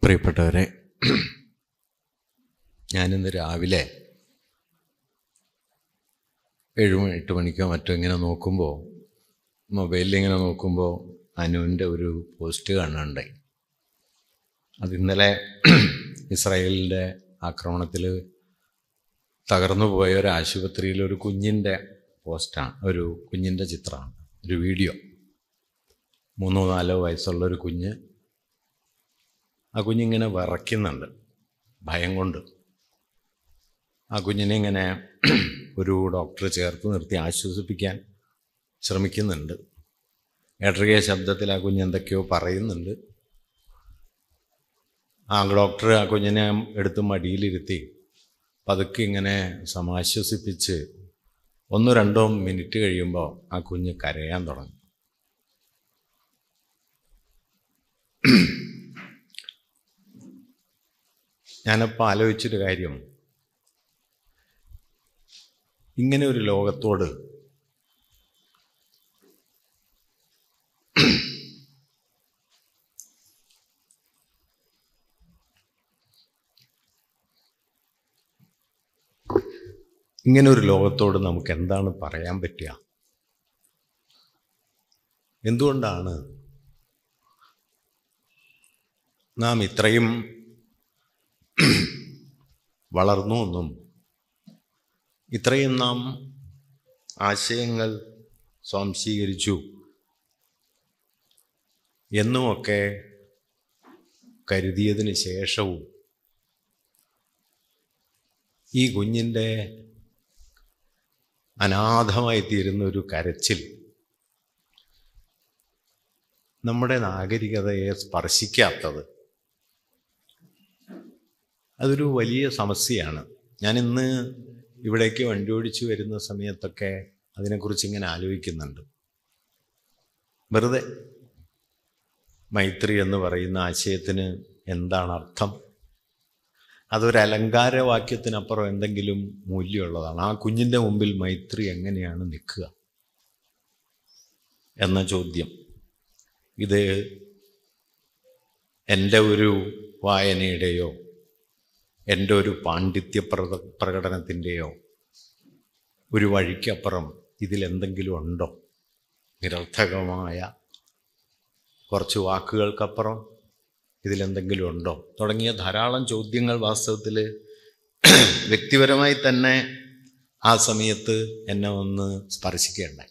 പ്രിയപ്പെട്ടവരെ ഞാനിന്ന് രാവിലെ ഏഴ് മണി എട്ട് മണിക്കോ മറ്റോ ഇങ്ങനെ നോക്കുമ്പോൾ മൊബൈലിൽ ഇങ്ങനെ നോക്കുമ്പോൾ അനുവിൻ്റെ ഒരു പോസ്റ്റ് കാണുന്നുണ്ടായി അത് ഇന്നലെ ഇസ്രായേലിൻ്റെ ആക്രമണത്തിൽ തകർന്നു പോയ ഒരു ആശുപത്രിയിൽ ഒരു കുഞ്ഞിൻ്റെ പോസ്റ്റാണ് ഒരു കുഞ്ഞിൻ്റെ ചിത്രമാണ് ഒരു വീഡിയോ മൂന്നോ നാലോ വയസ്സുള്ള ഒരു കുഞ്ഞ് ആ കുഞ്ഞിങ്ങനെ വിറയ്ക്കുന്നുണ്ട് ഭയം കൊണ്ട് ആ കുഞ്ഞിനെ ഇങ്ങനെ ഒരു ഡോക്ടർ ചേർത്ത് നിർത്തി ആശ്വസിപ്പിക്കാൻ ശ്രമിക്കുന്നുണ്ട് ഇടറിയ ശബ്ദത്തിൽ ആ കുഞ്ഞ് എന്തൊക്കെയോ പറയുന്നുണ്ട് ആ ഡോക്ടർ ആ കുഞ്ഞിനെ എടുത്ത് മടിയിലിരുത്തി പതുക്കെ ഇങ്ങനെ സമാശ്വസിപ്പിച്ച് ഒന്നോ രണ്ടോ മിനിറ്റ് കഴിയുമ്പോൾ ആ കുഞ്ഞ് കരയാൻ തുടങ്ങി ഞാനപ്പോൾ ആലോചിച്ചൊരു കാര്യം ഇങ്ങനെ ഒരു ലോകത്തോട് ഇങ്ങനെ ഒരു ലോകത്തോട് നമുക്ക് എന്താണ് പറയാൻ പറ്റുക എന്തുകൊണ്ടാണ് നാം ഇത്രയും വളർന്നു എന്നും ഇത്രയും നാം ആശയങ്ങൾ സ്വാംശീകരിച്ചു എന്നുമൊക്കെ കരുതിയതിന് ശേഷവും ഈ കുഞ്ഞിൻ്റെ അനാഥമായി തീരുന്ന ഒരു കരച്ചിൽ നമ്മുടെ നാഗരികതയെ സ്പർശിക്കാത്തത് അതൊരു വലിയ സമസ്യയാണ് ഞാനിന്ന് ഇവിടേക്ക് വണ്ടി ഓടിച്ചു വരുന്ന സമയത്തൊക്കെ അതിനെക്കുറിച്ച് ഇങ്ങനെ ആലോചിക്കുന്നുണ്ട് വെറുതെ മൈത്രി എന്ന് പറയുന്ന ആശയത്തിന് എന്താണ് അർത്ഥം അതൊരു അലങ്കാരവാക്യത്തിനപ്പുറം എന്തെങ്കിലും മൂല്യമുള്ളതാണ് ആ കുഞ്ഞിൻ്റെ മുമ്പിൽ മൈത്രി എങ്ങനെയാണ് നിൽക്കുക എന്ന ചോദ്യം ഇത് എൻ്റെ ഒരു വായനയുടെയോ എൻ്റെ ഒരു പാണ്ഡിത്യ പ്രക പ്രകടനത്തിൻ്റെയോ ഒരു വഴിക്കപ്പുറം ഇതിലെന്തെങ്കിലും ഉണ്ടോ നിരർത്ഥകമായ കുറച്ച് വാക്കുകൾക്കപ്പുറം ഇതിലെന്തെങ്കിലും ഉണ്ടോ തുടങ്ങിയ ധാരാളം ചോദ്യങ്ങൾ വാസ്തവത്തിൽ വ്യക്തിപരമായി തന്നെ ആ സമയത്ത് എന്നെ ഒന്ന് സ്പർശിക്കേണ്ടായി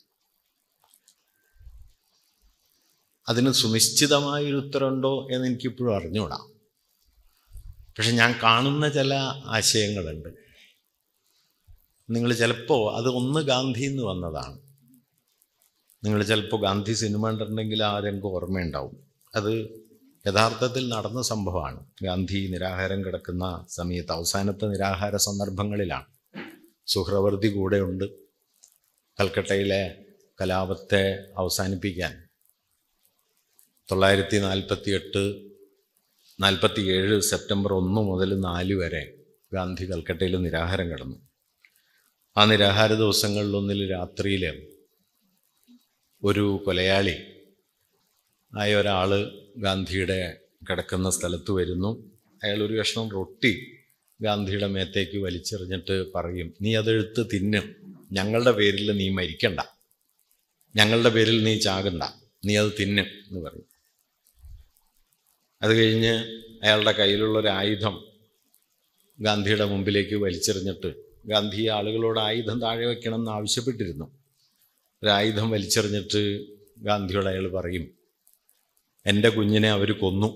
അതിന് സുനിശ്ചിതമായൊരു ഉത്തരമുണ്ടോ എന്ന് എനിക്കിപ്പോഴും അറിഞ്ഞുകൂടാ പക്ഷെ ഞാൻ കാണുന്ന ചില ആശയങ്ങളുണ്ട് നിങ്ങൾ ചിലപ്പോൾ അത് ഒന്ന് ഗാന്ധി എന്ന് വന്നതാണ് നിങ്ങൾ ചിലപ്പോൾ ഗാന്ധി സിനിമ കണ്ടിട്ടുണ്ടെങ്കിൽ ആ രംഗം ഓർമ്മയുണ്ടാവും അത് യഥാർത്ഥത്തിൽ നടന്ന സംഭവമാണ് ഗാന്ധി നിരാഹാരം കിടക്കുന്ന സമയത്ത് അവസാനത്തെ നിരാഹാര സന്ദർഭങ്ങളിലാണ് സുഹ്രവർത്തി കൂടെയുണ്ട് കൽക്കട്ടയിലെ കലാപത്തെ അവസാനിപ്പിക്കാൻ തൊള്ളായിരത്തി നാൽപ്പത്തി എട്ട് നാൽപ്പത്തി ഏഴ് സെപ്റ്റംബർ ഒന്ന് മുതൽ നാല് വരെ ഗാന്ധി കൽക്കട്ടയിൽ നിരാഹാരം കിടന്നു ആ നിരാഹാര ദിവസങ്ങളിലൊന്നിൽ രാത്രിയിൽ ഒരു കൊലയാളി ആയ ഒരാൾ ഗാന്ധിയുടെ കിടക്കുന്ന സ്ഥലത്ത് വരുന്നു അയാൾ ഒരു കഷ്ണം റൊട്ടി ഗാന്ധിയുടെ മേത്തേക്ക് വലിച്ചെറിഞ്ഞിട്ട് പറയും നീ അതെടുത്ത് തിന്ന് ഞങ്ങളുടെ പേരിൽ നീ മരിക്കണ്ട ഞങ്ങളുടെ പേരിൽ നീ ചാകണ്ട നീ അത് തിന്ന് എന്ന് പറയും അത് കഴിഞ്ഞ് അയാളുടെ കയ്യിലുള്ള ഒരു ആയുധം ഗാന്ധിയുടെ മുമ്പിലേക്ക് വലിച്ചെറിഞ്ഞിട്ട് ഗാന്ധി ആളുകളോട് ആയുധം താഴെ വയ്ക്കണം എന്ന് ആവശ്യപ്പെട്ടിരുന്നു ഒരു ആയുധം വലിച്ചെറിഞ്ഞിട്ട് ഗാന്ധിയോട് അയാൾ പറയും എൻ്റെ കുഞ്ഞിനെ അവർ കൊന്നു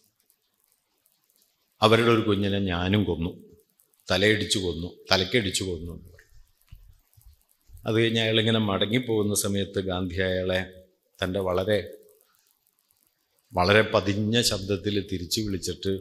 അവരുടെ ഒരു കുഞ്ഞിനെ ഞാനും കൊന്നു തലയിടിച്ചു കൊന്നു തലക്കടിച്ചു കൊന്നു എന്ന് പറയും അത് കഴിഞ്ഞ് അയാളിങ്ങനെ മടങ്ങിപ്പോകുന്ന സമയത്ത് ഗാന്ധി അയാളെ തൻ്റെ വളരെ വളരെ പതിഞ്ഞ ശബ്ദത്തിൽ തിരിച്ചു വിളിച്ചിട്ട്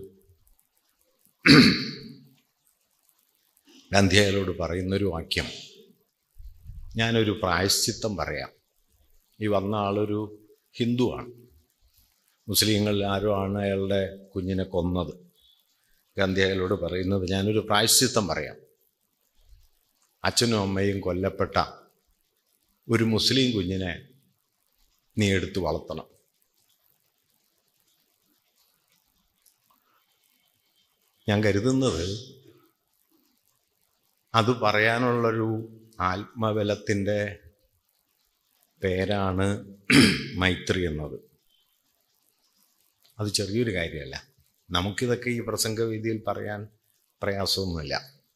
ഗാന്ധി അയാളോട് പറയുന്നൊരു വാക്യം ഞാനൊരു പ്രായശ്ചിത്തം പറയാം ഈ വന്ന ആളൊരു ഹിന്ദുവാണ് മുസ്ലിങ്ങളിൽ ആരോ ആണ് അയാളുടെ കുഞ്ഞിനെ കൊന്നത് ഗാന്ധി അയാളോട് പറയുന്നത് ഞാനൊരു പ്രായശ്ചിത്തം പറയാം അച്ഛനും അമ്മയും കൊല്ലപ്പെട്ട ഒരു മുസ്ലിം കുഞ്ഞിനെ നീ എടുത്ത് വളർത്തണം ഞാൻ കരുതുന്നത് അത് പറയാനുള്ളൊരു ആത്മബലത്തിൻ്റെ പേരാണ് മൈത്രി എന്നത് അത് ചെറിയൊരു കാര്യമല്ല നമുക്കിതൊക്കെ ഈ പ്രസംഗവേദിയിൽ പറയാൻ പ്രയാസമൊന്നുമില്ല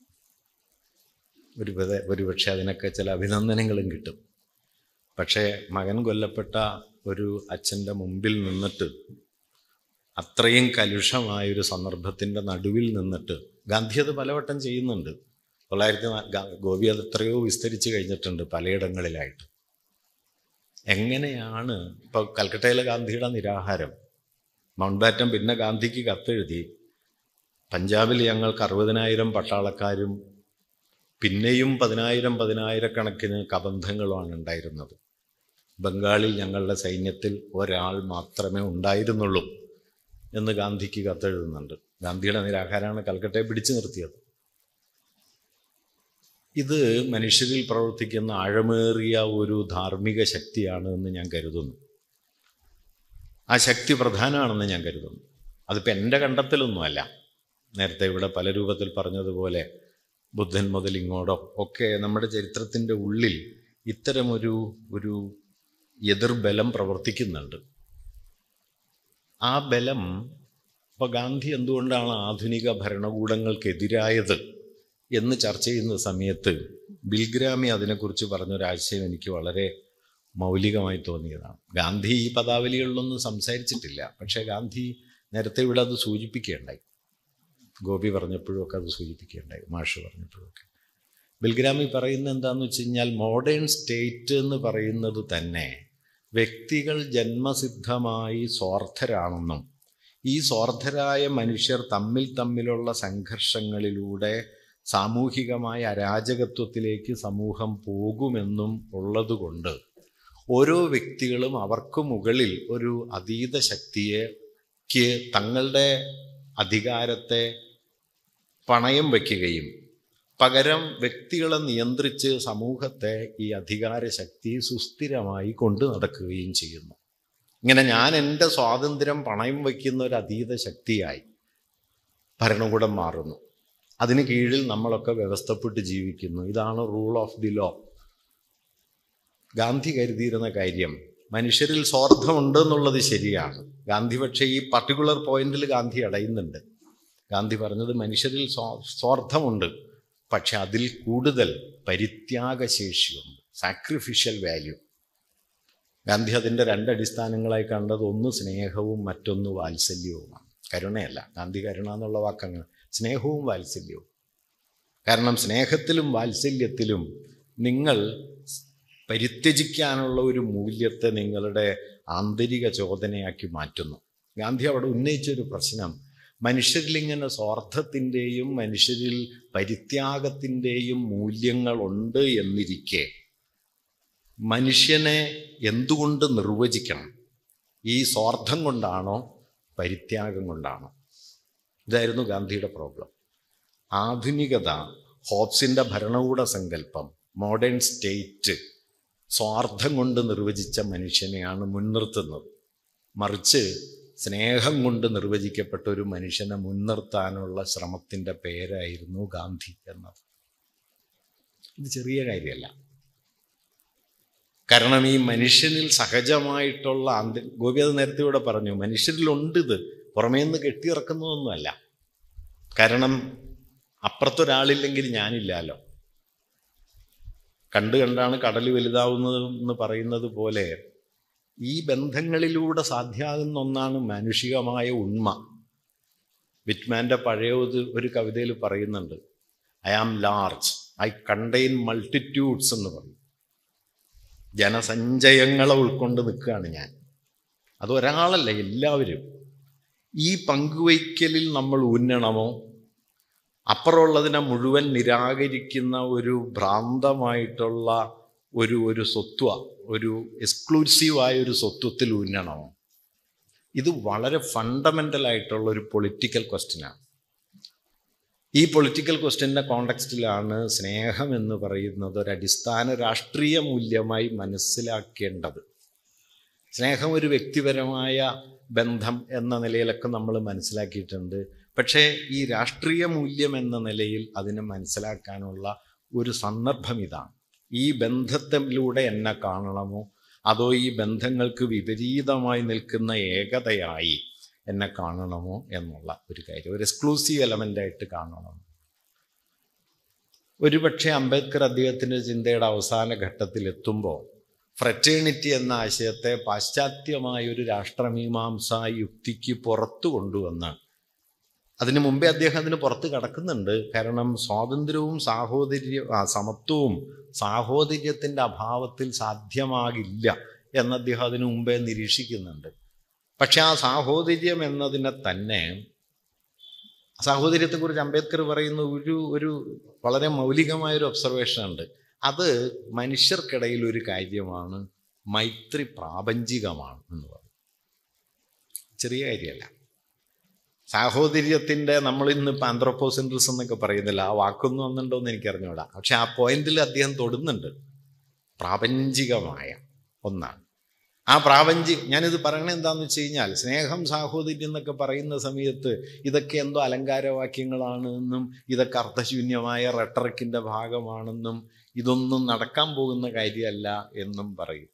ഒരു വിധ ഒരുപക്ഷെ അതിനൊക്കെ ചില അഭിനന്ദനങ്ങളും കിട്ടും പക്ഷേ മകൻ കൊല്ലപ്പെട്ട ഒരു അച്ഛൻ്റെ മുമ്പിൽ നിന്നിട്ട് അത്രയും കലുഷമായൊരു സന്ദർഭത്തിൻ്റെ നടുവിൽ നിന്നിട്ട് ഗാന്ധി അത് പലവട്ടം ചെയ്യുന്നുണ്ട് തൊള്ളായിരത്തി നാ- ഗാ- ഗോപി അത് എത്രയോ വിസ്തരിച്ച് കഴിഞ്ഞിട്ടുണ്ട് പലയിടങ്ങളിലായിട്ട് എങ്ങനെയാണ് ഇപ്പോൾ കൽക്കട്ടയിലെ ഗാന്ധിയുടെ നിരാഹാരം മൗണ്ട് ബാറ്റൻ പിന്നെ ഗാന്ധിക്ക് കത്തെഴുതി പഞ്ചാബിൽ ഞങ്ങൾക്ക് അറുപതിനായിരം പട്ടാളക്കാരും പിന്നെയും പതിനായിരം പതിനായിരക്കണക്കിന് കബന്ധങ്ങളുമാണ് ഉണ്ടായിരുന്നത് ബംഗാളിൽ ഞങ്ങളുടെ സൈന്യത്തിൽ ഒരാൾ മാത്രമേ ഉണ്ടായിരുന്നുള്ളൂ എന്ന് ഗാന്ധിക്ക് കത്തെഴുതുന്നുണ്ട് ഗാന്ധിയുടെ നിരാഹാരമാണ് കൽക്കട്ടയെ പിടിച്ചു നിർത്തിയത് ഇത് മനുഷ്യരിൽ പ്രവർത്തിക്കുന്ന ആഴമേറിയ ഒരു ധാർമ്മിക ശക്തിയാണ് എന്ന് ഞാൻ കരുതുന്നു ആ ശക്തി പ്രധാനമാണെന്ന് ഞാൻ കരുതുന്നു അതിപ്പോൾ എൻ്റെ കണ്ടെത്തലൊന്നുമല്ല നേരത്തെ ഇവിടെ പല രൂപത്തിൽ പറഞ്ഞതുപോലെ ബുദ്ധൻ മുതൽ ഇങ്ങോട്ടോ ഒക്കെ നമ്മുടെ ചരിത്രത്തിൻ്റെ ഉള്ളിൽ ഇത്തരമൊരു ഒരു എതിർബലം പ്രവർത്തിക്കുന്നുണ്ട് ആ ബലം ഇപ്പോൾ ഗാന്ധി എന്തുകൊണ്ടാണ് ആധുനിക ഭരണകൂടങ്ങൾക്കെതിരായത് എന്ന് ചർച്ച ചെയ്യുന്ന സമയത്ത് ബിൽഗ്രാമി അതിനെക്കുറിച്ച് പറഞ്ഞൊരാശയം എനിക്ക് വളരെ മൗലികമായി തോന്നിയതാണ് ഗാന്ധി ഈ പദാവലികളിലൊന്നും സംസാരിച്ചിട്ടില്ല പക്ഷേ ഗാന്ധി നേരത്തെ ഇവിടെ അത് സൂചിപ്പിക്കുകയുണ്ടായി ഗോപി പറഞ്ഞപ്പോഴും ഒക്കെ അത് സൂചിപ്പിക്കുകയുണ്ടായി മാഷ് പറഞ്ഞപ്പോഴും ഒക്കെ ബിൽഗ്രാമി പറയുന്നത് എന്താണെന്ന് വെച്ച് കഴിഞ്ഞാൽ മോഡേൺ സ്റ്റേറ്റ് എന്ന് പറയുന്നത് തന്നെ വ്യക്തികൾ ജന്മസിദ്ധമായി സ്വാർത്ഥരാണെന്നും ഈ സ്വാർത്ഥരായ മനുഷ്യർ തമ്മിൽ തമ്മിലുള്ള സംഘർഷങ്ങളിലൂടെ സാമൂഹികമായ അരാജകത്വത്തിലേക്ക് സമൂഹം പോകുമെന്നും ഉള്ളതുകൊണ്ട് ഓരോ വ്യക്തികളും അവർക്ക് മുകളിൽ ഒരു അതീത ശക്തിയേക്ക് തങ്ങളുടെ അധികാരത്തെ പണയം വയ്ക്കുകയും പകരം വ്യക്തികളെ നിയന്ത്രിച്ച് സമൂഹത്തെ ഈ അധികാര ശക്തി സുസ്ഥിരമായി കൊണ്ടു നടക്കുകയും ചെയ്യുന്നു ഇങ്ങനെ ഞാൻ എൻ്റെ സ്വാതന്ത്ര്യം പണയം വയ്ക്കുന്ന ഒരു അതീത ശക്തിയായി ഭരണകൂടം മാറുന്നു അതിന് കീഴിൽ നമ്മളൊക്കെ വ്യവസ്ഥപ്പെട്ട് ജീവിക്കുന്നു ഇതാണ് rule of the law Gandhi കരുതിയിരുന്ന കാര്യം മനുഷ്യരിൽ സ്വാർത്ഥമുണ്ട് എന്നുള്ളത് ശരിയാണ് ഗാന്ധി പക്ഷേ ഈ പർട്ടിക്കുലർ പോയിന്റിൽ ഗാന്ധി അടയുന്നുണ്ട് ഗാന്ധി പറഞ്ഞത് മനുഷ്യരിൽ സ്വാ- സ്വാർത്ഥമുണ്ട് പക്ഷെ അതിൽ കൂടുതൽ പരിത്യാഗശേഷിയുണ്ട് സാക്രിഫിഷ്യൽ വാല്യൂ ഗാന്ധി അതിൻ്റെ രണ്ട് അടിസ്ഥാനങ്ങളായി കണ്ടത് ഒന്ന് സ്നേഹവും മറ്റൊന്ന് വാത്സല്യവുമാണ് കരുണയല്ല ഗാന്ധി കരുണ എന്നുള്ള വാക്കങ്ങ് സ്നേഹവും വാത്സല്യവും കാരണം സ്നേഹത്തിലും വാത്സല്യത്തിലും നിങ്ങൾ പരിത്യജിക്കാനുള്ള ഒരു മൂല്യത്തെ നിങ്ങളുടെ ആന്തരിക ചോദനയാക്കി മാറ്റുന്നു ഗാന്ധി അവിടെ ഉന്നയിച്ചൊരു പ്രശ്നം മനുഷ്യരിലിങ്ങനെ സ്വാർത്ഥത്തിൻ്റെയും മനുഷ്യരിൽ പരിത്യാഗത്തിൻ്റെയും മൂല്യങ്ങളുണ്ട് എന്നിരിക്കെ മനുഷ്യനെ എന്തുകൊണ്ട് നിർവചിക്കണം ഈ സ്വാർത്ഥം കൊണ്ടാണോ പരിത്യാഗം കൊണ്ടാണോ ഇതായിരുന്നു ഗാന്ധിയുടെ പ്രോബ്ലം ആധുനികത ഹോബ്സിൻ്റെ ഭരണകൂട സങ്കല്പം മോഡേൺ സ്റ്റേറ്റ് സ്വാർത്ഥം കൊണ്ട് നിർവചിച്ച മനുഷ്യനെയാണ് മുൻനിർത്തുന്നത് മറിച്ച് സ്നേഹം കൊണ്ട് നിർവചിക്കപ്പെട്ട ഒരു മനുഷ്യനെ മുൻനിർത്താനുള്ള ശ്രമത്തിൻ്റെ പേരായിരുന്നു ഗാന്ധി എന്നത് ഇത് ചെറിയ കാര്യമല്ല കാരണം ഈ മനുഷ്യനിൽ സഹജമായിട്ടുള്ള ആന്ത ഗോപി അത് നേരത്തെ ഇവിടെ പറഞ്ഞു മനുഷ്യരിലുണ്ട് ഇത് പുറമേ നിന്ന് കെട്ടിയിറക്കുന്നതൊന്നുമല്ല കാരണം അപ്പുറത്തൊരാളില്ലെങ്കിൽ ഞാനില്ലല്ലോ കണ്ടു കണ്ടാണ് കടൽ വലുതാവുന്നത് എന്ന് പറയുന്നത് പോലെ ഈ ബന്ധങ്ങളിലൂടെ സാധ്യമാകുന്ന ഒന്നാണ് മാനുഷികമായ ഉണ്മ വിറ്റ്മാൻ്റെ പഴയ ഒരു- ഒരു കവിതയിൽ പറയുന്നുണ്ട് I am large I contain multitudes എന്ന് പറയും ജനസഞ്ചയങ്ങളെ ഉൾക്കൊണ്ട് നിൽക്കുകയാണ് ഞാൻ അത് ഒരാളല്ല എല്ലാവരും ഈ പങ്കുവയ്ക്കലിൽ നമ്മൾ ഊന്നണമോ അപ്പുറമുള്ളതിനെ മുഴുവൻ നിരാകരിക്കുന്ന ഒരു ഭ്രാന്തമായിട്ടുള്ള ഒരു ഒരു സ്വത്വ ഒരു എക്സ്ക്ലൂസീവായ ഒരു സ്വത്വത്തിൽ ഊന്നണമോ ഇത് വളരെ ഫണ്ടമെൻ്റൽ ആയിട്ടുള്ള ഒരു പൊളിറ്റിക്കൽ ക്വസ്റ്റ്യനാണ് ഈ പൊളിറ്റിക്കൽ ക്വസ്റ്റ്യൻ്റെ കോണ്ടക്സ്റ്റിലാണ് സ്നേഹം എന്ന് പറയുന്നത് ഒരു അടിസ്ഥാന രാഷ്ട്രീയ മൂല്യമായി മനസ്സിലാക്കേണ്ടത് സ്നേഹം ഒരു വ്യക്തിപരമായ ബന്ധം എന്ന നിലയിലൊക്കെ നമ്മൾ മനസ്സിലാക്കിയിട്ടുണ്ട് പക്ഷേ ഈ രാഷ്ട്രീയ മൂല്യം എന്ന നിലയിൽ അതിനെ മനസ്സിലാക്കാനുള്ള ഒരു സന്ദർഭം ഇതാണ് ഈ ബന്ധത്തിലൂടെ എന്നെ കാണണമോ അതോ ഈ ബന്ധങ്ങൾക്ക് വിപരീതമായി നിൽക്കുന്ന ഏകതയായി എന്നെ കാണണമോ എന്നുള്ള ഒരു കാര്യം ഒരു എക്സ്ക്ലൂസീവ് എലമെൻ്റായിട്ട് കാണണം ഒരുപക്ഷെ അംബേദ്കർ അദ്ദേഹത്തിൻ്റെ ചിന്തയുടെ അവസാന ഘട്ടത്തിൽ എത്തുമ്പോൾ ഫ്രറ്റേണിറ്റി എന്ന ആശയത്തെ പാശ്ചാത്യമായ ഒരു രാഷ്ട്രമീമാംസ യുക്തിക്ക് പുറത്തു കൊണ്ടുവന്ന് അതിനു മുമ്പേ അദ്ദേഹം അതിന് പുറത്ത് കടക്കുന്നുണ്ട് കാരണം സ്വാതന്ത്ര്യവും സാഹോദര്യ ആ, സമത്വവും സാഹോദര്യത്തിൻ്റെ അഭാവത്തിൽ സാധ്യമാകില്ല എന്ന് അദ്ദേഹം അതിനു മുമ്പേ നിരീക്ഷിക്കുന്നുണ്ട് പക്ഷെ ആ സാഹോദര്യം എന്നതിനെ തന്നെ സാഹോദര്യത്തെക്കുറിച്ച് അംബേദ്കർ പറയുന്ന ഒരു ഒരു വളരെ മൗലികമായ ഒരു ഒബ്സർവേഷൻ ഉണ്ട് അത് മനുഷ്യർക്കിടയിൽ ഒരു കാര്യമാണ് മൈത്രി പ്രാപഞ്ചികമാണ് എന്ന് പറയും ചെറിയ കാര്യമല്ല സാഹോദര്യത്തിൻ്റെ നമ്മൾ ഇന്നിപ്പോൾ ആന്ത്രോപ്പോസെൻട്രിസം എന്നൊക്കെ പറയുന്നില്ല ആ വാക്കൊന്നും വന്നിട്ടുണ്ടോ എന്ന് എനിക്കറിഞ്ഞൂടാ പക്ഷെ ആ പോയിന്റിൽ അദ്ദേഹം തൊടുന്നുണ്ട് പ്രാപഞ്ചികമായ ഒന്നാണ് ആ പ്രാപഞ്ചി ഞാനിത് പറയണത് എന്താണെന്ന് വെച്ച് കഴിഞ്ഞാൽ സ്നേഹം സാഹോദര്യം എന്നൊക്കെ പറയുന്ന സമയത്ത് ഇതൊക്കെ എന്തോ അലങ്കാരവാക്യങ്ങളാണ് എന്നും ഇതൊക്കെ അർത്ഥശൂന്യമായ റെട്ടറിക്കിൻ്റെ ഭാഗമാണെന്നും ഇതൊന്നും നടക്കാൻ പോകുന്ന കാര്യമല്ല എന്നും പറയും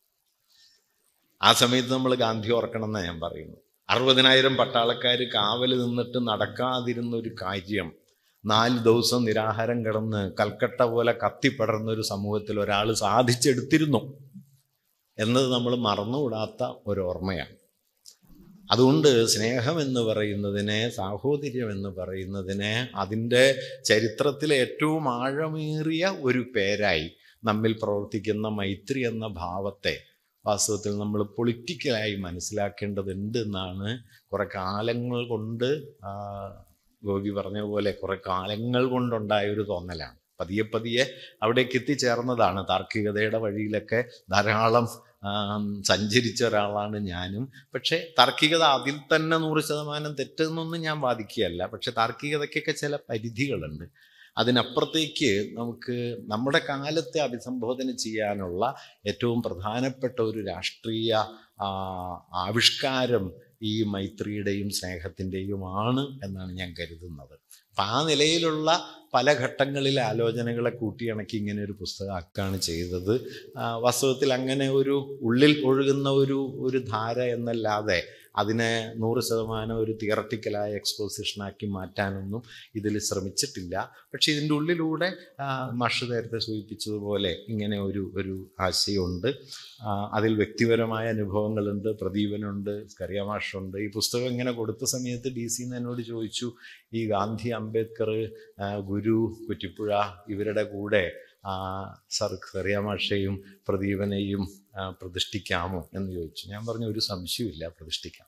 ആ സമയത്ത് നമ്മൾ ഗാന്ധി ഓർക്കണം എന്നാണ് ഞാൻ പറയുന്നത് അറുപതിനായിരം പട്ടാളക്കാർ കാവൽ നിന്നിട്ട് നടക്കാതിരുന്ന ഒരു കാര്യം നാല് ദിവസം നിരാഹാരം കിടന്ന് കൽക്കട്ട പോലെ കത്തിപ്പടർന്ന ഒരു സമൂഹത്തിൽ ഒരാൾ സാധിച്ചെടുത്തിരുന്നു എന്നത് നമ്മൾ മറന്നുകൂടാത്ത ഒരു ഓർമ്മയാണ് അതുകൊണ്ട് സ്നേഹം എന്ന് പറയുന്നതിനെ സാഹോദര്യം എന്ന് പറയുന്നതിനെ അതിൻ്റെ ചരിത്രത്തിലെ ഏറ്റവും ആഴമേറിയ ഒരു പേരായി നമ്മിൽ പ്രവർത്തിക്കുന്ന മൈത്രി എന്ന ഭാവത്തെ വാസ്തവത്തിൽ നമ്മൾ പൊളിറ്റിക്കലായി മനസ്സിലാക്കേണ്ടതുണ്ട് എന്നാണ് കുറെ കാലങ്ങൾ കൊണ്ട് ആ, ഗോപി പറഞ്ഞ പോലെ കുറെ കാലങ്ങൾ കൊണ്ടുണ്ടായ ഒരു തോന്നലാണ് പതിയെ പതിയെ അവിടേക്ക് എത്തിച്ചേർന്നതാണ് താർക്കികതയുടെ വഴിയിലൊക്കെ ധാരാളം ആ, സഞ്ചരിച്ച ഒരാളാണ് ഞാനും പക്ഷേ താർക്കികത അതിൽ തന്നെ നൂറ് ശതമാനം തെറ്റെന്നൊന്നും ഞാൻ വാദിക്കുകയല്ല പക്ഷെ താർക്കികതയ്ക്കൊക്കെ ചില പരിധികളുണ്ട് അതിനപ്പുറത്തേക്ക് നമുക്ക് നമ്മുടെ കാലത്തെ അഭിസംബോധന ചെയ്യാനുള്ള ഏറ്റവും പ്രധാനപ്പെട്ട ഒരു രാഷ്ട്രീയ ആ, ആവിഷ്കാരം ഈ മൈത്രിയുടെയും സ്നേഹത്തിൻ്റെയുമാണ് എന്നാണ് ഞാൻ കരുതുന്നത് അപ്പം ആ നിലയിലുള്ള പല ഘട്ടങ്ങളിലെ ആലോചനകളെ കൂട്ടിയിണക്കി ഇങ്ങനെ ഒരു പുസ്തകമാക്കാണ് ചെയ്തത് ആ, വാസ്തവത്തിൽ അങ്ങനെ ഒരു ഉള്ളിൽ ഒഴുകുന്ന ഒരു ഒരു ധാര എന്നല്ലാതെ അതിനെ നൂറ് ശതമാനം ഒരു തിയറട്ടിക്കലായ എക്സ്പോസിഷനാക്കി മാറ്റാനൊന്നും ഇതിൽ ശ്രമിച്ചിട്ടില്ല പക്ഷേ ഇതിൻ്റെ ഉള്ളിലൂടെ ആ, മാഷ് നേരത്തെ സൂചിപ്പിച്ചതുപോലെ ഇങ്ങനെ ഒരു ഒരു ആശയമുണ്ട് ആ, അതിൽ വ്യക്തിപരമായ അനുഭവങ്ങളുണ്ട് പ്രദീപനുണ്ട് സ്കറിയ മാഷുണ്ട് ഈ പുസ്തകം ഇങ്ങനെ കൊടുത്ത സമയത്ത് ഡി സി എന്നോട് ചോദിച്ചു ഈ ഗാന്ധി അംബേദ്കർ ആ, ഗുരു കുറ്റിപ്പുഴ ഇവരുടെ കൂടെ ആ, സർ സ്കറിയ മാഷയും പ്രദീപനെയും ആ, പ്രതിഷ്ഠിക്കാമോ എന്ന് ചോദിച്ചു ഞാൻ പറഞ്ഞു ഒരു സംശയമില്ല പ്രതിഷ്ഠിക്കാം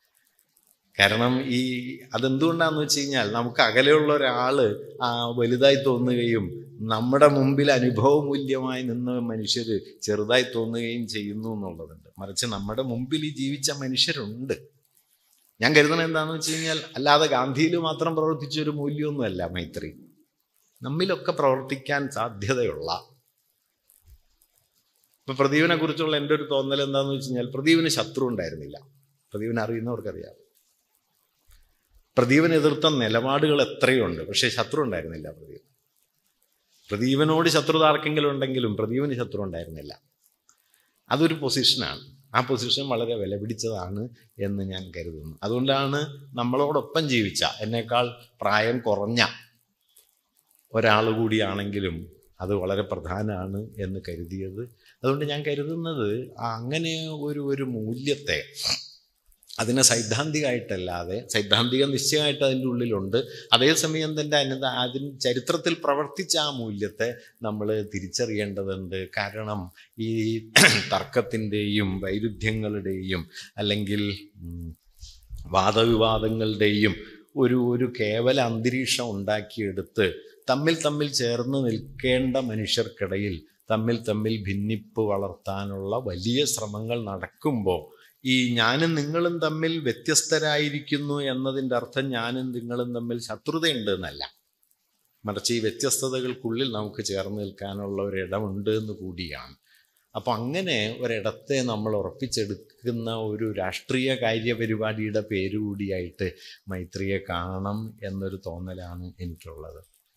കാരണം ഈ അതെന്തുകൊണ്ടാന്ന് വെച്ച് കഴിഞ്ഞാൽ നമുക്ക് അകലെയുള്ള ഒരാൾ വലുതായി തോന്നുകയും നമ്മുടെ മുമ്പിൽ അനുഭവമൂല്യമായി നിന്ന മനുഷ്യർ ചെറുതായി തോന്നുകയും ചെയ്യുന്നു എന്നുള്ളതുണ്ട് മറിച്ച് നമ്മുടെ മുമ്പിൽ ഈ ജീവിച്ച മനുഷ്യരുണ്ട് ഞാൻ കരുതുന്നത് എന്താണെന്ന് വെച്ച് കഴിഞ്ഞാൽ അല്ലാതെ ഗാന്ധിയിൽ മാത്രം പ്രവർത്തിച്ച ഒരു മൂല്യമൊന്നുമല്ല മൈത്രി നമ്മിലൊക്കെ പ്രവർത്തിക്കാൻ സാധ്യതയുള്ള ഇപ്പൊ പ്രദീപിനെ കുറിച്ചുള്ള എൻ്റെ ഒരു തോന്നൽ എന്താണെന്ന് വെച്ച് കഴിഞ്ഞാൽ പ്രദീപിന് ശത്രു ഉണ്ടായിരുന്നില്ല പ്രദീപിനെ അറിയുന്നവർക്കറിയാം പ്രദീപൻ എതിർത്ത നിലപാടുകൾ എത്രയുണ്ട് പക്ഷേ ശത്രു ഉണ്ടായിരുന്നില്ല പ്രദീപ് പ്രദീപനോട് ശത്രുത ആർക്കെങ്കിലും ഉണ്ടെങ്കിലും പ്രദീപന് ശത്രു ഉണ്ടായിരുന്നില്ല അതൊരു പൊസിഷനാണ് ആ പൊസിഷൻ വളരെ വില പിടിച്ചതാണ് എന്ന് ഞാൻ കരുതുന്നു അതുകൊണ്ടാണ് നമ്മളോടൊപ്പം ജീവിച്ച എന്നേക്കാൾ പ്രായം കുറഞ്ഞ ഒരാൾ കൂടിയാണെങ്കിലും അത് വളരെ പ്രധാനമാണ് എന്ന് കരുതിയത് അതുകൊണ്ട് ഞാൻ കരുതുന്നത് അങ്ങനെ ഒരു ഒരു മൂല്യത്തെ അതിനെ സൈദ്ധാന്തികമായിട്ടല്ലാതെ സൈദ്ധാന്തിക നിശ്ചയമായിട്ട് അതിൻ്റെ ഉള്ളിലുണ്ട് അതേസമയം തന്നെ അതിന് അതിന് ചരിത്രത്തിൽ പ്രവർത്തിച്ച ആ മൂല്യത്തെ നമ്മൾ തിരിച്ചറിയേണ്ടതുണ്ട് കാരണം ഈ തർക്കത്തിൻ്റെയും വൈരുദ്ധ്യങ്ങളുടെയും അല്ലെങ്കിൽ ഉം, വാദവിവാദങ്ങളുടെയും ഒരു ഒരു കേവല അന്തരീക്ഷം ഉണ്ടാക്കിയെടുത്ത് തമ്മിൽ തമ്മിൽ ചേർന്ന് നിൽക്കേണ്ട മനുഷ്യർക്കിടയിൽ തമ്മിൽ തമ്മിൽ ഭിന്നിപ്പ് വളർത്താനുള്ള വലിയ ശ്രമങ്ങൾ നടക്കുമ്പോൾ ഈ ഞാനും നിങ്ങളും തമ്മിൽ വ്യത്യസ്തരായിരിക്കുന്നു എന്നതിൻ്റെ അർത്ഥം ഞാനും നിങ്ങളും തമ്മിൽ ശത്രുതയുണ്ട് എന്നല്ല മറിച്ച് ഈ വ്യത്യസ്തതകൾക്കുള്ളിൽ നമുക്ക് ചേർന്ന് നിൽക്കാനുള്ള ഒരു ഇടമുണ്ട് എന്ന് കൂടിയാണ് അപ്പോൾ അങ്ങനെ ഒരിടത്തെ നമ്മൾ ഉറപ്പിച്ചെടുക്കുന്ന ഒരു രാഷ്ട്രീയ കാര്യപരിപാടിയുടെ പേരുകൂടിയായിട്ട് മൈത്രിയെ കാണണം എന്നൊരു തോന്നലാണ് എനിക്കുള്ളത്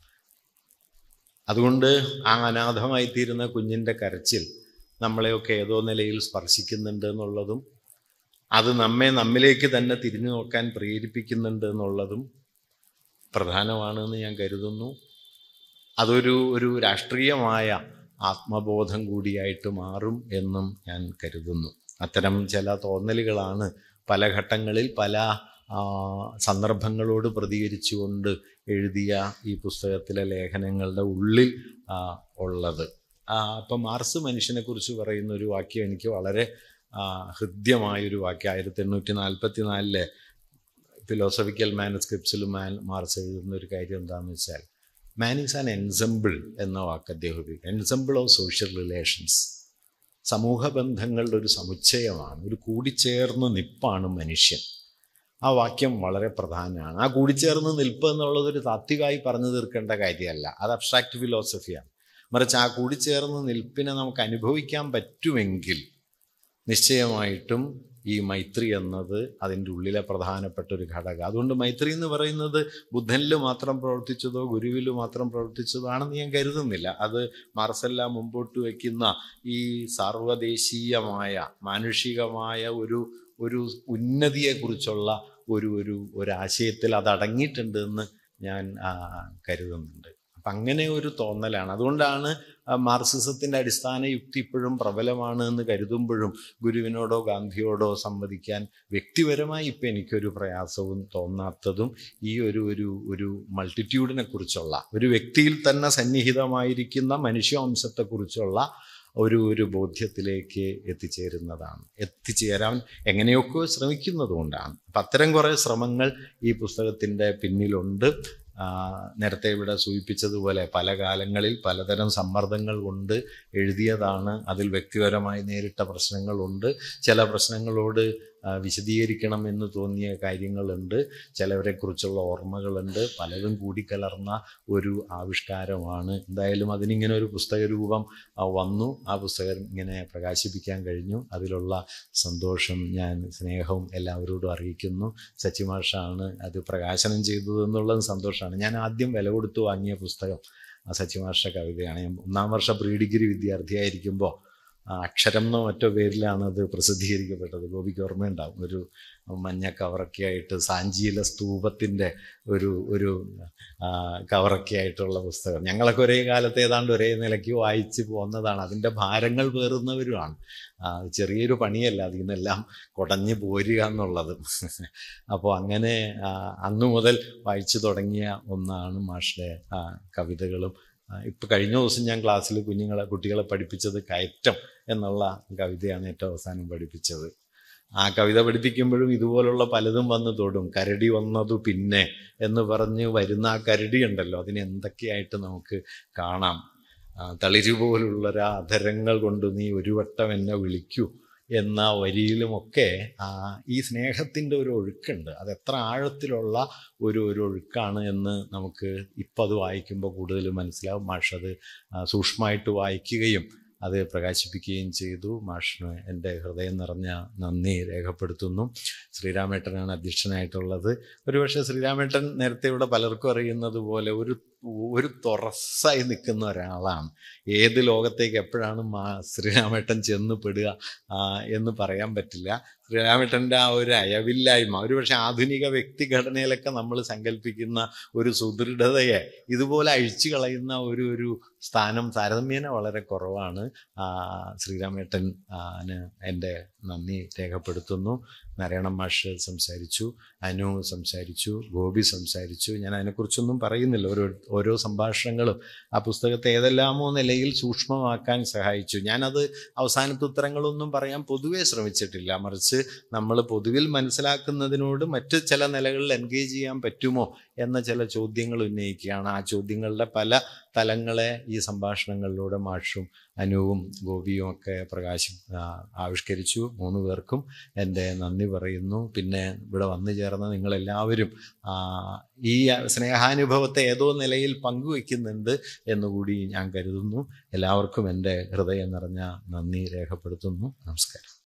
അതുകൊണ്ട് ആ അനാഥമായിത്തീരുന്ന കുഞ്ഞിൻ്റെ കരച്ചിൽ നമ്മളെയൊക്കെ ഏതോ നിലയിൽ സ്പർശിക്കുന്നുണ്ട് എന്നുള്ളതും അത് നമ്മെ നമ്മിലേക്ക് തന്നെ തിരിഞ്ഞു നോക്കാൻ പ്രേരിപ്പിക്കുന്നുണ്ട് എന്നുള്ളതും പ്രധാനമാണെന്ന് ഞാൻ കരുതുന്നു അതൊരു ഒരു രാഷ്ട്രീയമായ ആത്മബോധം കൂടിയായിട്ട് മാറും എന്നും ഞാൻ കരുതുന്നു അത്തരം ചില തോന്നലുകളാണ് പല ഘട്ടങ്ങളിൽ പല ആ, സന്ദർഭങ്ങളോട് പ്രതികരിച്ചുകൊണ്ട് എഴുതിയ ഈ പുസ്തകത്തിലെ ലേഖനങ്ങളുടെ ഉള്ളിൽ ആ, ഉള്ളത് ആ, അപ്പം മാർസ് മനുഷ്യനെക്കുറിച്ച് പറയുന്ന ഒരു വാക്യം എനിക്ക് വളരെ ആ, ഹൃദ്യമായൊരു വാക്യം ആയിരത്തി എണ്ണൂറ്റി നാൽപ്പത്തി നാലിലെ ഫിലോസഫിക്കൽ മാനസ്ക്രിപ്റ്റ്സിൽ മാൻ മാർസ് എഴുതുന്ന ഒരു കാര്യം എന്താണെന്ന് വെച്ചാൽ മാൻ ഈസ് ആൻ എൻസംബിൾ എന്ന വാക്ക് അദ്ദേഹം ഉപയോഗിക്കും എൻസംബിൾ ഓഫ് സോഷ്യൽ റിലേഷൻസ് സമൂഹ ബന്ധങ്ങളുടെ ഒരു സമുച്ചയമാണ് ഒരു കൂടിച്ചേർന്ന് നിപ്പാണ് മനുഷ്യൻ ആ വാക്യം വളരെ പ്രധാനമാണ് ആ കൂടിച്ചേർന്ന് നിൽപ്പ് എന്നുള്ളത് ഒരു താത്വികമായി പറഞ്ഞു തീർക്കേണ്ട കാര്യമല്ല അത് അബ്സ്ട്രാക്റ്റ് ഫിലോസഫിയാണ് മറിച്ച് ആ കൂടിച്ചേർന്ന് നിൽപ്പിനെ നമുക്ക് അനുഭവിക്കാൻ പറ്റുമെങ്കിൽ നിശ്ചയമായിട്ടും ഈ മൈത്രി എന്നത് അതിൻ്റെ ഉള്ളിലെ പ്രധാനപ്പെട്ട ഒരു ഘടകം അതുകൊണ്ട് മൈത്രി എന്ന് പറയുന്നത് ബുദ്ധനിൽ മാത്രം പ്രവർത്തിച്ചതോ ഗുരുവിൽ മാത്രം പ്രവർത്തിച്ചതോ ആണെന്ന് ഞാൻ കരുതുന്നില്ല അത് മാർസെല്ല മുമ്പോട്ട് വയ്ക്കുന്ന ഈ സാർവദേശീയമായ മാനുഷികമായ ഒരു ഒരു ഉന്നതിയെക്കുറിച്ചുള്ള ഒരു ഒരു ഒരാശയത്തിൽ അത് അടങ്ങിയിട്ടുണ്ട് എന്ന് ഞാൻ ആ, കരുതുന്നുണ്ട് അപ്പം അങ്ങനെ ഒരു തോന്നലാണ് അതുകൊണ്ടാണ് ആ, മാർക്സിസത്തിൻ്റെ അടിസ്ഥാന യുക്തി ഇപ്പോഴും പ്രബലമാണ് എന്ന് കരുതുമ്പോഴും ഗുരുവിനോടോ ഗാന്ധിയോടോ സംവദിക്കാൻ വ്യക്തിപരമായി ഇപ്പം എനിക്കൊരു പ്രയാസവും തോന്നാത്തതും ഈ ഒരു ഒരു ഒരു മൾട്ടിറ്റ്യൂഡിനെ കുറിച്ചുള്ള ഒരു വ്യക്തിയിൽ തന്നെ സന്നിഹിതമായിരിക്കുന്ന മനുഷ്യവംശത്തെക്കുറിച്ചുള്ള ഒരു ഒരു ബോധ്യത്തിലേക്ക് എത്തിച്ചേരുന്നതാണ് എത്തിച്ചേരാൻ എങ്ങനെയൊക്കെ ശ്രമിക്കുന്നതുകൊണ്ടാണ് അപ്പം അത്തരം കുറേ ശ്രമങ്ങൾ ഈ പുസ്തകത്തിൻ്റെ പിന്നിലുണ്ട് ആ, നേരത്തെ ഇവിടെ സൂചിപ്പിച്ചതുപോലെ പല കാലങ്ങളിൽ പലതരം സമ്മർദ്ദങ്ങൾ കൊണ്ട് എഴുതിയതാണ് അതിൽ വ്യക്തിപരമായി നേരിട്ട പ്രശ്നങ്ങളുണ്ട് ചില പ്രശ്നങ്ങളോട് ആ, വിശദീകരിക്കണം എന്ന് തോന്നിയ കാര്യങ്ങളുണ്ട് ചിലവരെക്കുറിച്ചുള്ള ഓർമ്മകളുണ്ട് പലതും കൂടിക്കലർന്ന ഒരു ആവിഷ്കാരമാണ് എന്തായാലും അതിനിങ്ങനെ ഒരു പുസ്തക രൂപം ആ, വന്നു ആ പുസ്തകം ഇങ്ങനെ പ്രകാശിപ്പിക്കാൻ കഴിഞ്ഞു അതിലുള്ള സന്തോഷം ഞാൻ സ്നേഹവും എല്ലാവരോടും അറിയിക്കുന്നു സച്ചിമാഷാണ് അത് പ്രകാശനം ചെയ്തത് എന്നുള്ളത് സന്തോഷമാണ് ഞാൻ ആദ്യം വില കൊടുത്തു വാങ്ങിയ പുസ്തകം ആ സച്ചിമാഷ കവിതയാണ് ഞാൻ ഒന്നാം വർഷ പ്രീ ഡിഗ്രി വിദ്യാർത്ഥിയായിരിക്കുമ്പോൾ ആ, അക്ഷരം എന്നോ മറ്റോ പേരിലാണ് അത് പ്രസിദ്ധീകരിക്കപ്പെട്ടത് ഗോപിക്ക് ഓർമ്മയുണ്ടാവും ഒരു മഞ്ഞ കവറൊക്കെ ആയിട്ട് സാഞ്ചിയിലെ സ്തൂപത്തിൻ്റെ ഒരു ഒരു ആ, കവറൊക്കെ ആയിട്ടുള്ള പുസ്തകം ഞങ്ങളൊക്കെ ഒരേ കാലത്ത് ഏതാണ്ട് ഒരേ നിലയ്ക്ക് വായിച്ച് പോകുന്നതാണ് അതിൻ്റെ ഭാരങ്ങൾ പേറുന്നവരുമാണ് ആ, ചെറിയൊരു പണിയല്ല അതിൽ നിന്നെല്ലാം കുടഞ്ഞ് പോരുക എന്നുള്ളത് അപ്പോൾ അങ്ങനെ ആ, അന്നു മുതൽ വായിച്ചു തുടങ്ങിയ ഒന്നാണ് മാഷിൻ്റെ ആ, കവിതകളും ഇപ്പോൾ കഴിഞ്ഞ ദിവസം ഞാൻ ക്ലാസ്സിൽ കുഞ്ഞുങ്ങളെ കുട്ടികളെ പഠിപ്പിച്ചത് കയറ്റം എന്നുള്ള കവിതയാണ് ഏറ്റവും അവസാനം പഠിപ്പിച്ചത് ആ കവിത പഠിപ്പിക്കുമ്പോഴും ഇതുപോലുള്ള പലതും വന്ന് തൊടും കരടി വന്നതു പിന്നെ എന്ന് പറഞ്ഞ് വരുന്ന ആ കരടി ഉണ്ടല്ലോ അതിനെ എന്തൊക്കെയായിട്ട് നമുക്ക് കാണാം ആ, തളിരു പോലുള്ളൊരു അധരങ്ങൾ കൊണ്ട് നീ ഒരു വട്ടം എന്നെ വിളിക്കൂ എന്ന വരിയിലുമൊക്കെ ആ, ഈ സ്നേഹത്തിൻ്റെ ഒരു ഒഴുക്കുണ്ട് അത് എത്ര ആഴത്തിലുള്ള ഒരു ഒരു ഒഴുക്കാണ് എന്ന് നമുക്ക് ഇപ്പം അത് വായിക്കുമ്പോൾ കൂടുതൽ മനസ്സിലാവും മാഷ് അത് ആ, സൂക്ഷ്മമായിട്ട് വായിക്കുകയും അത് പ്രകാശിപ്പിക്കുകയും ചെയ്തു മാഷിന് എൻ്റെ ഹൃദയം നിറഞ്ഞ നന്ദി രേഖപ്പെടുത്തുന്നു ശ്രീരാമേട്ടനാണ് അധ്യക്ഷനായിട്ടുള്ളത് ഒരുപക്ഷെ ശ്രീരാമേട്ടൻ നേരത്തെ ഇവിടെ പലർക്കും അറിയുന്നത് പോലെ ഒരു ഒരു തുറസായി നിൽക്കുന്ന ഒരാളാണ് ഏത് ലോകത്തേക്ക് എപ്പോഴാണ് മാ ശ്രീരാമേട്ടൻ ചെന്ന് പെടുക ആ, എന്ന് പറയാൻ പറ്റില്ല ശ്രീരാമേട്ടൻ്റെ ആ ഒരു അയവില്ലായ്മ ഒരുപക്ഷെ ആധുനിക വ്യക്തിഘടനയിലൊക്കെ നമ്മൾ സങ്കല്പിക്കുന്ന ഒരു സുദൃഢതയെ ഇതുപോലെ അഴിച്ചു കളയുന്ന ഒരു ഒരു സ്ഥാനം താരതമ്യേന വളരെ കുറവാണ് ആ, ശ്രീരാമേട്ടൻ ആ, ന് എൻ്റെ നന്ദി രേഖപ്പെടുത്തുന്നു നാരായണ മാഷ് സംസാരിച്ചു അനു സംസാരിച്ചു ഗോപി സംസാരിച്ചു ഞാൻ അതിനെക്കുറിച്ചൊന്നും പറയുന്നില്ല ഓരോ ഓരോ സംഭാഷണങ്ങളും ആ പുസ്തകത്തെ ഏതെല്ലാമോ നിലയിൽ സൂക്ഷ്മമാക്കാൻ സഹായിച്ചു ഞാനത് അവസാനത്തെ ഉത്തരങ്ങളൊന്നും പറയാൻ പൊതുവേ ശ്രമിച്ചിട്ടില്ല മറിച്ച് നമ്മൾ പൊതുവിൽ മനസ്സിലാക്കുന്നതിനോട് മറ്റ് ചില നിലകളിൽ എൻഗേജ് ചെയ്യാൻ പറ്റുമോ എന്ന ചില ചോദ്യങ്ങൾ ഉന്നയിക്കുകയാണ് ആ ചോദ്യങ്ങളുടെ പല തലങ്ങളെ ഈ സംഭാഷണങ്ങളിലൂടെ മാഷും അനുവും ഗോപിയും ഒക്കെ പ്രകാശി ആ, ആവിഷ്കരിച്ചു മൂന്ന് പേർക്കും എൻ്റെ നന്ദി പറയുന്നു പിന്നെ ഇവിടെ വന്നു ചേർന്ന നിങ്ങളെല്ലാവരും ആ, ഈ സ്നേഹാനുഭവത്തെ ഏതോ നിലയിൽ പങ്കുവയ്ക്കുന്നുണ്ട് എന്നുകൂടി ഞാൻ കരുതുന്നു എല്ലാവർക്കും എൻ്റെ ഹൃദയം നിറഞ്ഞ നന്ദി രേഖപ്പെടുത്തുന്നു നമസ്കാരം